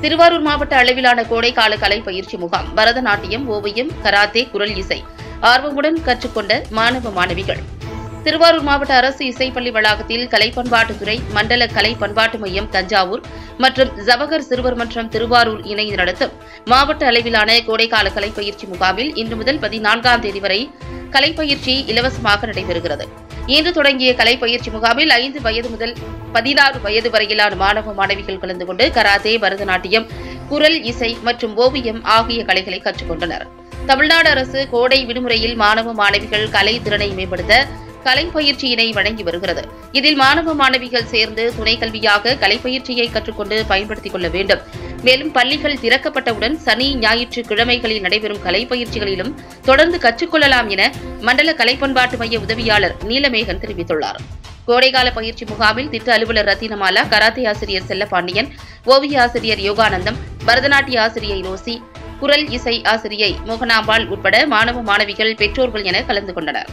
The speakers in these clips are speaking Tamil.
திருவாரூர் மாவட்ட அளவிலான கோடைக்கால கலை பயிற்சி முகாம் பரதநாட்டியம் ஓவியம் கராத்தே குரல் இசை ஆர்வமுடன் கற்றுக்கொண்ட மாணவ மாணவிகள் திருவாரூர் மாவட்ட அரசு இசைப்பள்ளி வளாகத்தில் கலை பண்பாட்டுத்துறை மண்டல கலை பண்பாட்டு மையம் தஞ்சாவூர் மற்றும் ஜவஹர் சிறுவர் மன்றம் திருவாரூர் இணைந்து நடத்தும் மாவட்ட அளவிலான கோடைக்கால கலை பயிற்சி முகாமில் இன்று முதல் பதினான்காம் தேதி வரை கலை பயிற்சி இலவசமாக நடைபெறுகிறது இன்று தொடங்கிய கலை பயிற்சி முகாமில் ஐந்து வயது முதல் பதினாறு வயது வரையிலான மாணவ மாணவிகள் கலந்து கொண்டு கராத்தே பரதநாட்டியம் குரல் இசை மற்றும் ஓவியம் ஆகிய கலைகளை கற்றுக்கொண்டனர் தமிழ்நாடு அரசு கோடை விடுமுறையில் மாணவ மாணவிகள் கலை திறனை மேம்படுத்த கலை பயிற்சியினை வழங்கி வருகிறது இதில் மாணவ மாணவிகள் சேர்ந்து துணை கல்வியாக கலை பயிற்சியை கற்றுக்கொண்டு பயன்படுத்திக் கொள்ள வேண்டும் மேலும் பள்ளிகள் திறக்கப்பட்டவுடன் சனி ஞாயிற்று கிழமைகளில் நடைபெறும் கலை பயிற்சிகளிலும் தொடர்ந்து கற்றுக்கொள்ளலாம் என மண்டல கலை பண்பாட்டு மைய உதவியாளர் நீலமேகன் தெரிவித்துள்ளார் கோடைகால பயிற்சி முகாமில் திட்ட அலுவலர் ரத்தினமாலா கராத்தே ஆசிரியர் செல்லப்பாண்டியன் ஓவிய ஆசிரியர் யோகானந்தம் பரதநாட்டிய ஆசிரியை ரோசி குரல் இசை ஆசிரியை மோகனாம்பாள் உட்பட மாணவ மாணவிகள் பெற்றோர்கள் என கலந்து கொண்டனர்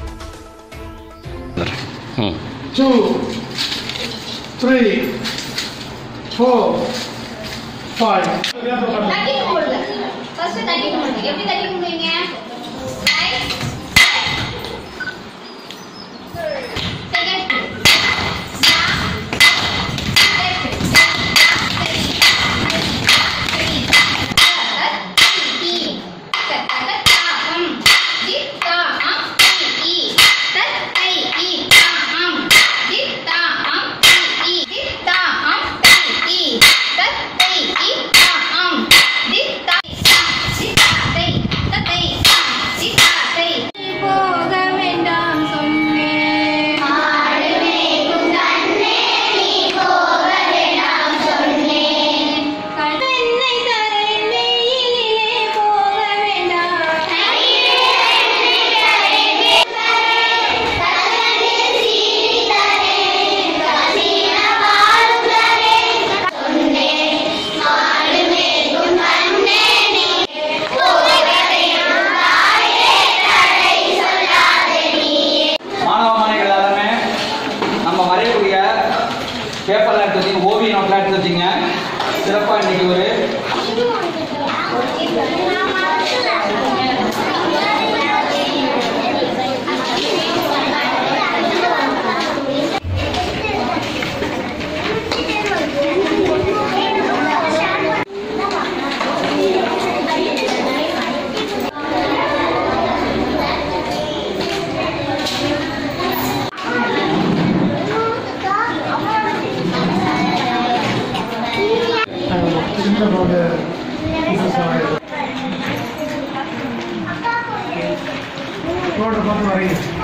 ம் two, three, four, five. தட்டி கும்பிடுங்க ஃபர்ஸ்ட் தட்டி கும்பிடுங்க எப்படி தட்டி கும்பிடுவீங்க ரைட் செகண்ட் போக வேண்டாம் சொன்னேன் கடனை தரேன் வெயிலிலே போக வேண்டாம் மாணவ மாணவிகள் எல்லாருமே நம்ம வரையக்கூடிய பேப்பர்ல எடுத்து வச்சுங்க ஓவிய நோட்ல எடுத்து வச்சுங்க சிறப்பா இன்னைக்கு ஒரு ரோட பார்த்து வரையும்